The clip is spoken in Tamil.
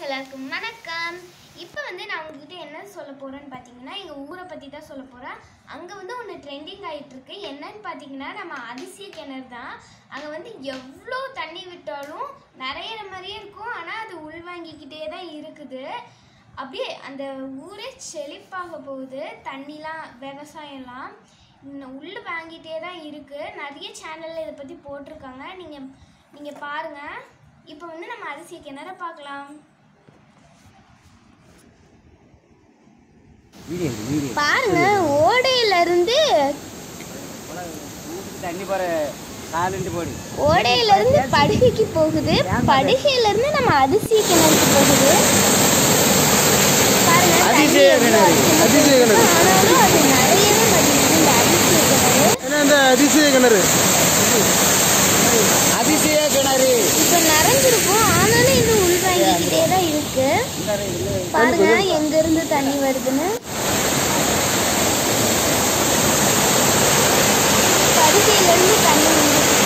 எல்லாருக்கும் வணக்கம் இப்போ வந்து நான் உங்ககிட்ட என்ன சொல்ல போகிறேன்னு பார்த்தீங்கன்னா எங்கள் ஊரை பற்றி தான் சொல்ல போகிறேன் அங்கே வந்து ஒன்று ட்ரெண்டிங் ஆகிட்டு இருக்கு என்னன்னு பார்த்தீங்கன்னா நம்ம அதிசய கிணறு தான் அங்கே வந்து எவ்வளோ தண்ணி விட்டாலும் நிறையிற மாதிரியே இருக்கும் ஆனால் அது உள்வாங்கிக்கிட்டே தான் இருக்குது அப்படியே அந்த ஊரே செழிப்பாக போகுது தண்ணிலாம் விவசாயம்லாம் இன்னும் உள்ள வாங்கிட்டே தான் இருக்குது நிறைய சேனலில் இதை பற்றி போட்டிருக்காங்க நீங்கள் நீங்கள் பாருங்கள் இப்போ வந்து நம்ம அரிசி கிணற பார்க்கலாம் வீடியோ வீடியோ பாருங்க ஓடையில இருந்து தண்ணி போற காலண்டு போடு ஓடையில இருந்து படுகைக்கு போகுது படுகையில இருந்து நம்ம அதிசய கிணறுக்கு போகுது பாருங்க தண்ணி அதிசய எவ்வளோ கிணறு, அதிசய அதிகமா கிணறு. இருக்கு. ஆனாலும் அது நிறையவே மாட்டேங்குது இந்த அதிசய கிணறு ஏன்னா அந்த அதிசய கிணறு அதிசய கிணறு இப்போ நிறைஞ்சிருக்கும் ஆனாலும் இது உள்வாங்கிக்கிட்டே தான் இருக்கு பாருங்க எங்க இருந்து தண்ணி வருதுன்னு படுகையில இருந்து தண்ணி வந்துருக்கு